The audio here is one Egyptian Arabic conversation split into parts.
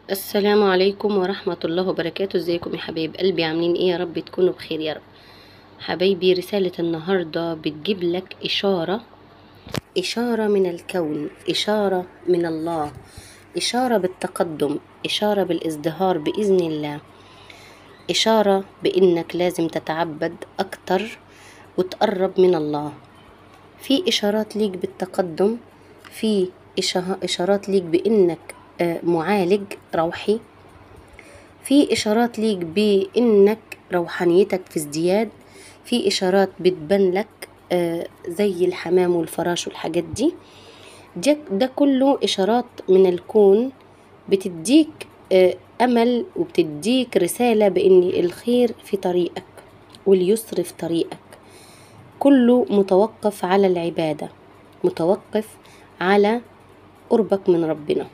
السلام عليكم ورحمة الله وبركاته ازيكم يا حبايب قلبي عاملين ايه يا رب تكونوا بخير يا رب حبايبي رسالة النهاردة بتجيب لك إشارة إشارة من الكون إشارة من الله إشارة بالتقدم إشارة بالازدهار بإذن الله إشارة بإنك لازم تتعبد أكتر وتقرب من الله في إشارات ليك بالتقدم في إشا- إشارات ليك بإنك آه، معالج روحي في إشارات ليك بإنك روحانيتك في ازدياد في إشارات بتبان لك آه، زي الحمام والفراش والحاجات دي ده, ده كله إشارات من الكون بتديك آه، أمل وبتديك رسالة بإن الخير في طريقك واليسر في طريقك كله متوقف على العبادة متوقف على قربك من ربنا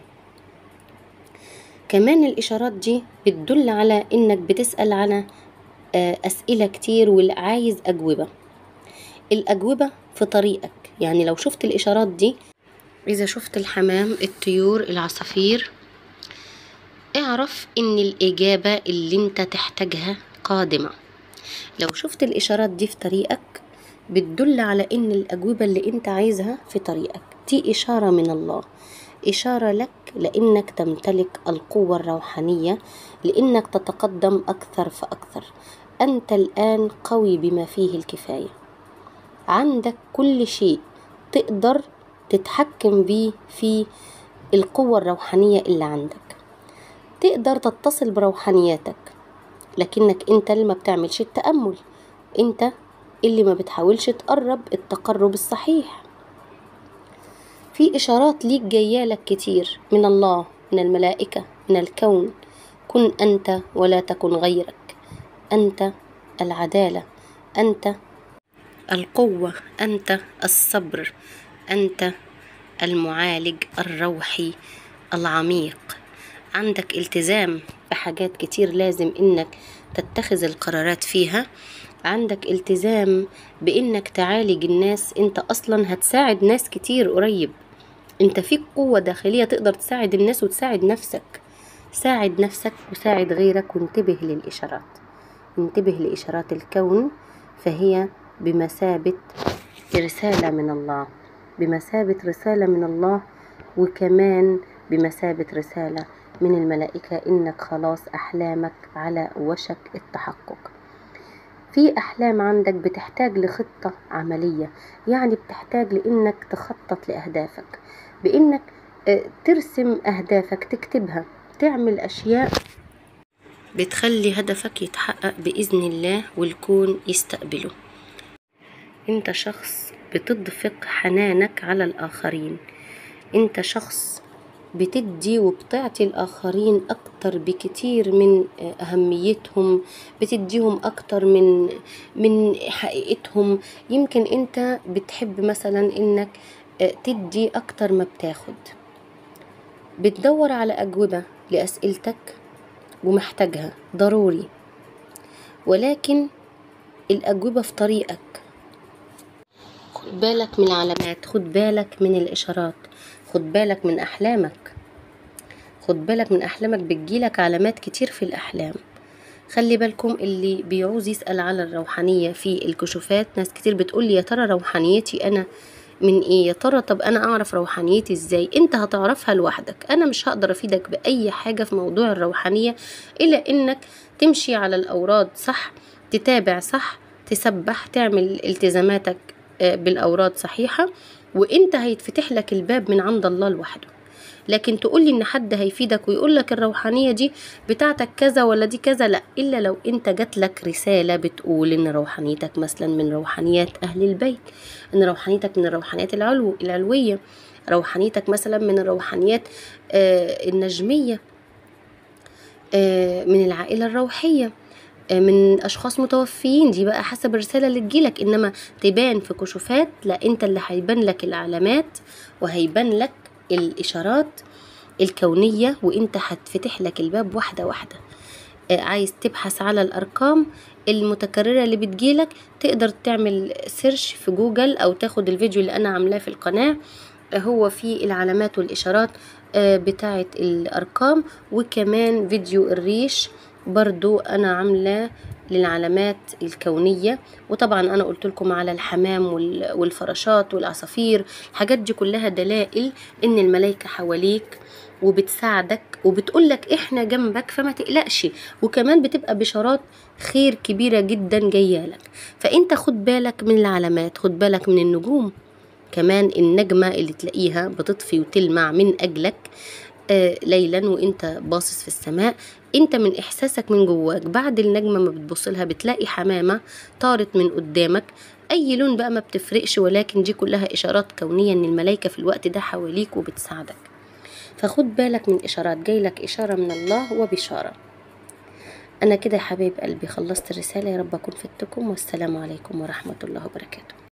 كمان الإشارات دي بتدل على إنك بتسأل على آه، أسئلة كتير وعايز أجوبة الأجوبة في طريقك يعني لو شفت الإشارات دي إذا شفت الحمام الطيور العصافير اعرف إن الإجابة اللي أنت تحتاجها قادمة لو شفت الإشارات دي في طريقك بتدل على إن الأجوبة اللي أنت عايزها في طريقك دي إشارة من الله إشارة لك لإنك تمتلك القوة الروحانية لإنك تتقدم أكثر فأكثر أنت الآن قوي بما فيه الكفاية عندك كل شيء تقدر تتحكم بيه في القوة الروحانية اللي عندك تقدر تتصل بروحانياتك لكنك انت اللي ما بتعملش التأمل انت اللي ما بتحاولش تقرب التقرب الصحيح في إشارات ليك جايالك كتير من الله من الملائكة من الكون كن أنت ولا تكن غيرك أنت العدالة أنت القوة أنت الصبر أنت المعالج الروحي العميق عندك التزام بحاجات كتير لازم إنك تتخذ القرارات فيها عندك التزام بإنك تعالج الناس أنت أصلا هتساعد ناس كتير قريب أنت فيك قوة داخلية تقدر تساعد الناس وتساعد نفسك ساعد نفسك وساعد غيرك وانتبه للإشارات انتبه لإشارات الكون فهي بمثابة رسالة من الله بمثابة رسالة من الله وكمان بمثابة رسالة من الملائكة إنك خلاص أحلامك على وشك التحقق في أحلام عندك بتحتاج لخطة عملية يعني بتحتاج لإنك تخطط لأهدافك بإنك آه، ترسم أهدافك تكتبها تعمل أشياء بتخلي هدفك يتحقق بإذن الله والكون يستقبله انت شخص بتضفق حنانك على الآخرين انت شخص بتدي وبتعطي الآخرين أكتر بكتير من أهميتهم بتديهم أكتر من من حقيقتهم يمكن أنت بتحب مثلا إنك تدي أكتر ما بتاخد بتدور على أجوبة لأسئلتك ومحتاجها ضروري ولكن الأجوبة في طريقك خد بالك من العلامات خد بالك من الإشارات خد بالك من أحلامك خد بالك من أحلامك بتجيلك علامات كتير في الأحلام خلي بالكم اللي بيعوز يسأل على الروحانية في الكشوفات ناس كتير بتقولي يا ترى روحانيتي أنا من ايه يا ترى طب انا اعرف روحانيتي ازاي انت هتعرفها لوحدك انا مش هقدر افيدك باي حاجة في موضوع الروحانية الا انك تمشي على الاوراد صح تتابع صح تسبح تعمل التزاماتك آه، بالاوراد صحيحة وانت هيتفتح لك الباب من عند الله لوحده لكن تقولي ان حد هيفيدك ويقول لك الروحانية دي بتاعتك كذا ولا دي كذا لا الا لو انت جات لك رسالة بتقول ان روحانيتك مثلا من روحانيات اهل البيت ان روحانيتك من الروحانيات العلو العلوية روحانيتك مثلا من الروحانيات آه النجمية آه من العائلة الروحية آه، من اشخاص متوفيين دي بقى حسب الرساله اللي تجيلك انما تبان في كشوفات لا انت اللي هيبان لك العلامات وهيبان لك الاشارات الكونيه وانت هتفتح لك الباب واحده واحده آه، عايز تبحث على الارقام المتكرره اللي بتجيلك تقدر تعمل سيرش في جوجل او تاخد الفيديو اللي انا عاملاه في القناه آه، هو فيه العلامات والاشارات آه، بتاعة الأرقام وكمان فيديو الريش برضو أنا عاملة للعلامات الكونية وطبعا أنا قلت لكم على الحمام وال- والفراشات والعصافير الحاجات دي كلها دلائل إن الملايكة حواليك وبتساعدك وبتقولك إحنا جنبك فما تقلقش وكمان بتبقى بشارات خير كبيرة جدا جايالك فأنت خد بالك من العلامات خد بالك من النجوم كمان النجمة اللي تلاقيها بتطفي وتلمع من أجلك آه ليلا وانت باصص في السماء انت من احساسك من جواك بعد النجمة ما بتبص لها بتلاقي حمامة طارت من قدامك اي لون بقى ما بتفرقش ولكن دي كلها اشارات كونية ان الملايكة في الوقت ده حواليك وبتساعدك فخد بالك من اشارات جايلك اشارة من الله وبشارة انا كده يا حبايب قلبي خلصت الرسالة يا رب اكون فدتكم والسلام عليكم ورحمة الله وبركاته